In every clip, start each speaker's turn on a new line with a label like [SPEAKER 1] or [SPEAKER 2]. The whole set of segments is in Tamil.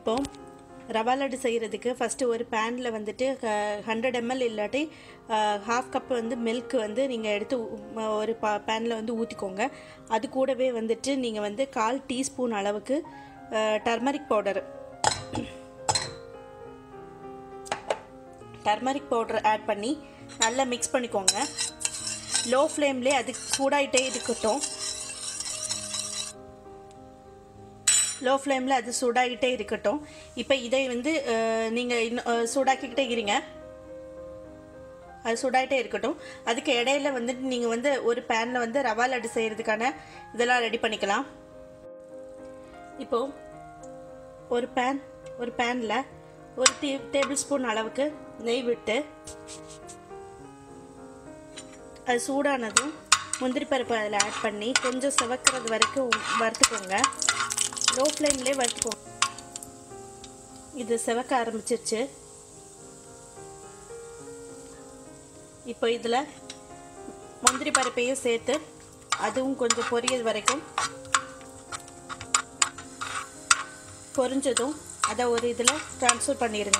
[SPEAKER 1] இப்போ ரவா லட்டு செய்கிறதுக்கு ஃபஸ்ட்டு ஒரு பேனில் வந்துட்டு ஹண்ட்ரட் எம்எல் இல்லாட்டி ஹாஃப் கப் வந்து மில்க் வந்து நீங்கள் எடுத்து ஊ- ம- ஒரு பா பேனில் வந்து ஊற்றிக்கோங்க அது கூடவே வந்துட்டு நீங்கள் வந்து கால் டீஸ்பூன் அளவுக்கு turmeric powder turmeric powder add பண்ணி நல்லா மிக்ஸ் பண்ணிக்கோங்க லோ ஃப்ளேம்லேயே அது சூடாயிட்டே இருக்கட்டும் லோ ஃப்ளேமில் அது சூடாகிட்டே இருக்கட்டும் இப்போ இதை வந்து நீங்கள் இன்னும் அஹ், சூடாக்கிக்கிட்டே இருங்க அது சூடாகிட்டே இருக்கட்டும் அதுக்கு இடையில வந்துட்டு நீங்கள் வந்து ஒரு பேனில் வந்து ரவா லட்டு செய்கிறதுக்கான இதெல்லாம் ரெடி பண்ணிக்கலாம் இப்போ ஒரு பேன் ஒரு பேனில் ஒரு டீ டேபிள் ஸ்பூன் அளவுக்கு நெய் விட்டு அது சூடானதும் முந்திரி பருப்பு அதில் ஆட் பண்ணி கொஞ்சம் சிவக்கிறது வரைக்கும் வறுத்துக்கோங்க லோ ஃப்ளேம்லேயே வறுத்துக்கோங்க இது சிவக்க ஆரம்பிச்சிருச்சு இப்போ இதில் முந்திரி பருப்பையும் சேர்த்து அதுவும் கொஞ்சம் பொரியது வரைக்கும் பொரிஞ்சதும் அதை ஒரு இதில் ட்ரான்ஸ்ஃபர் பண்ணிடுங்க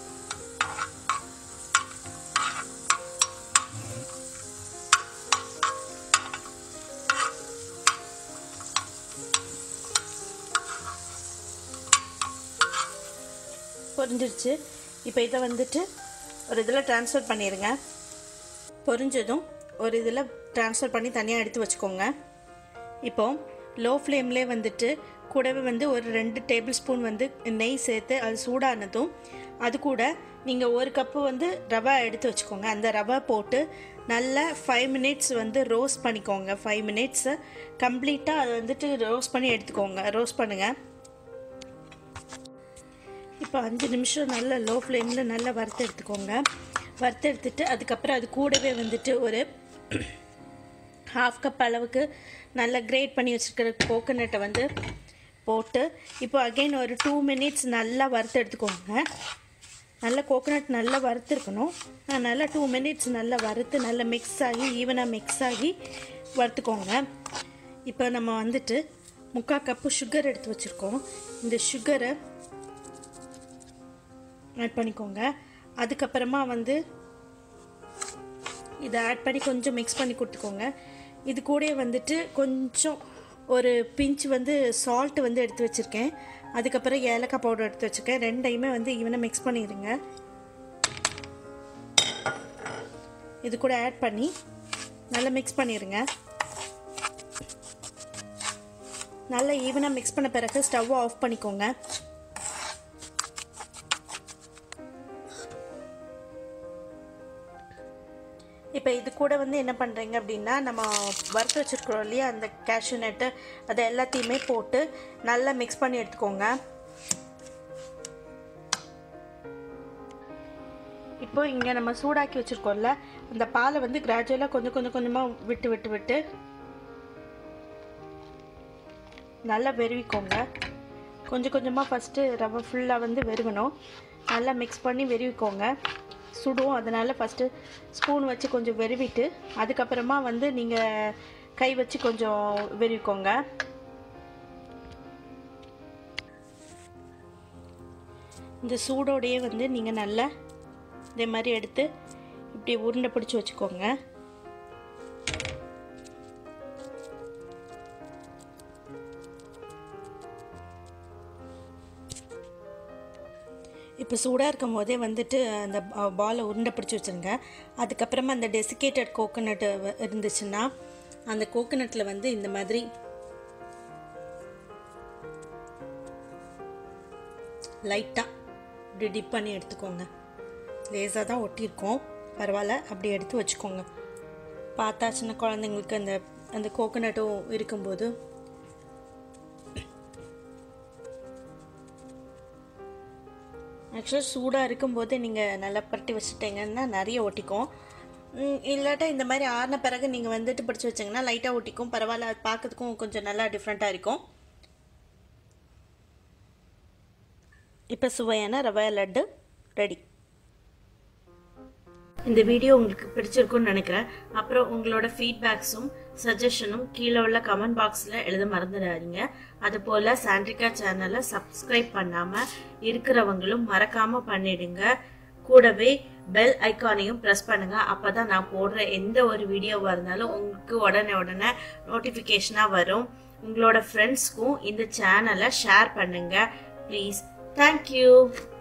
[SPEAKER 1] பொரிஞ்சிருச்சு இப்போ இதை வந்துட்டு ஒரு இதில் ட்ரான்ஸ்ஃபர் பண்ணிடுங்க பொரிஞ்சதும் ஒரு இதில் ட்ரான்ஸ்ஃபர் பண்ணி தனியாக எடுத்து வச்சுக்கோங்க இப்போ லோ ஃப்ளேம்லேயே வந்துட்டு கூடவே வந்து ஒரு ரெண்டு டேபிள் ஸ்பூன் வந்து நெய் சேர்த்து அது சூடானதும் அது கூட நீங்கள் ஒரு கப்பு வந்து ரவை எடுத்து வச்சுக்கோங்க அந்த ரவை போட்டு நல்லா ஃபைவ் மினிட்ஸ் வந்து ரோஸ்ட் பண்ணிக்கோங்க ஃபைவ் மினிட்ஸ் கம்ப்ளீட்டாக அதை வந்துட்டு ரோஸ்ட் பண்ணி எடுத்துக்கோங்க ரோஸ்ட் பண்ணுங்கள் இப்போ அஞ்சு நிமிஷம் நல்லா லோ ஃப்ளேமில் நல்லா வறுத்து எடுத்துக்கோங்க வறுத்து எடுத்துட்டு அதுக்கப்புறம் அது கூடவே வந்துட்டு ஒரு ஹாஃப் கப் அளவுக்கு நல்லா கிரேட் பண்ணி வச்சுருக்கிற கோகோனட்டை வந்து போட்டு இப்போ அகைன் ஒரு டூ மினிட்ஸ் நல்லா வறுத்து எடுத்துக்கோங்க நல்லா கோகோனட் நல்லா வறுத்துருக்கணும் நல்லா டூ மினிட்ஸ் நல்லா வறுத்து நல்லா மிக்ஸ் ஆகி ஈவனாக மிக்ஸ் ஆகி வறுத்துக்கோங்க இப்போ நம்ம வந்துட்டு முக்கால் கப்பு சுகர் எடுத்து வச்சுருக்கோம் இந்த சுகரை ஆட் பண்ணிக்கோங்க அதுக்கப்புறமா வந்து இதை ஆட் பண்ணி கொஞ்சம் மிக்ஸ் பண்ணி கொடுத்துக்கோங்க இது கூட வந்துட்டு கொஞ்சம் ஒரு பிஞ்ச் வந்து சால்ட் வந்து எடுத்து வச்சுருக்கேன் அதுக்கப்புறம் ஏலக்காய் பவுடர் எடுத்து வச்சுருக்கேன் ரெண்டையுமே வந்து ஈவனாக மிக்ஸ் பண்ணிடுங்க இது கூட ஆட் பண்ணி நல்லா மிக்ஸ் பண்ணிடுங்க நல்லா ஈவனாக மிக்ஸ் பண்ண பிறகு ஸ்டவ்வை ஆஃப் பண்ணிக்கோங்க இப்போ இது கூட வந்து என்ன பண்ணுறீங்க அப்படின்னா நம்ம வறுத்து வச்சுருக்குறோம் இல்லையா அந்த கேஷ்யூ நட்டு அதை எல்லாத்தையுமே போட்டு நல்லா மிக்ஸ் பண்ணி எடுத்துக்கோங்க இப்போ இங்கே நம்ம சூடாக்கி வச்சுருக்கோம்ல அந்த பாலை வந்து கிராஜுவலாக கொஞ்சம் கொஞ்சம் கொஞ்சமாக விட்டு விட்டு விட்டு நல்லா வெறுவிக்கோங்க கொஞ்சம் கொஞ்சமாக ஃபஸ்ட்டு ரவை ஃபுல்லாக வந்து வெறுகணும் நல்லா மிக்ஸ் பண்ணி வெறுவிக்கோங்க சுடும் அதனால் ஃபஸ்ட்டு ஸ்பூன் வச்சு கொஞ்சம் வெறுவிட்டு அதுக்கப்புறமா வந்து நீங்கள் கை வச்சு கொஞ்சம் வெறுவிக்கோங்க இந்த சூடோடையே வந்து நீங்கள் நல்லா இதே மாதிரி எடுத்து இப்படி உருண்டை பிடிச்சி வச்சுக்கோங்க இப்போ சூடாக இருக்கும் போதே வந்துட்டு அந்த பாலை உருண்டை பிடிச்சி வச்சுருங்க அதுக்கப்புறமா அந்த டெசிகேட்டட் கோகோனட் இருந்துச்சுன்னா அந்த கோகோனட்டில் வந்து இந்த மாதிரி லைட்டாக இப்படி டிப் பண்ணி எடுத்துக்கோங்க லேசாக தான் ஒட்டியிருக்கோம் பரவாயில்ல அப்படி எடுத்து வச்சுக்கோங்க பார்த்தா சின்ன குழந்தைங்களுக்கு அந்த அந்த கோகோனட்டும் இருக்கும்போது ஆக்சுவலாக சூடாக இருக்கும்போது நீங்கள் நல்லா பரட்டி வச்சுட்டீங்கன்னா நிறைய ஒட்டிக்கும் ம், இல்லாட்டா இந்த மாதிரி ஆறின பிறகு நீங்கள் வந்துட்டு பிடிச்சி வச்சிங்கன்னா லைட்டாக ஒட்டிக்கும் பரவாயில்ல அது பார்க்கறதுக்கும் கொஞ்சம் நல்லா டிஃப்ரெண்ட்டாக இருக்கும் இப்போ சுவையான ரவை லட்டு ரெடி இந்த வீடியோ உங்களுக்கு பிடிச்சிருக்கும்னு நினைக்கிறேன் அப்புறம் உங்களோட ஃபீட்பேக்ஸும் சஜஷனும் கீழே உள்ள கமெண்ட் பாக்ஸில் எழுத மறந்துடாதீங்க அதுபோல் சாண்ட்ரிகா சேனலை சப்ஸ்கிரைப் பண்ணாமல் இருக்கிறவங்களும் மறக்காமல் பண்ணிடுங்க கூடவே பெல் ஐக்கானையும் ப்ரெஸ் பண்ணுங்க அப்பதான் நான் போடுற எந்த ஒரு வீடியோவாக இருந்தாலும் உங்களுக்கு உடனே உடனே நோட்டிஃபிகேஷனாக வரும் உங்களோட ஃப்ரெண்ட்ஸ்க்கும் இந்த சேனலை ஷேர் பண்ணுங்க ப்ளீஸ் தேங்க்யூ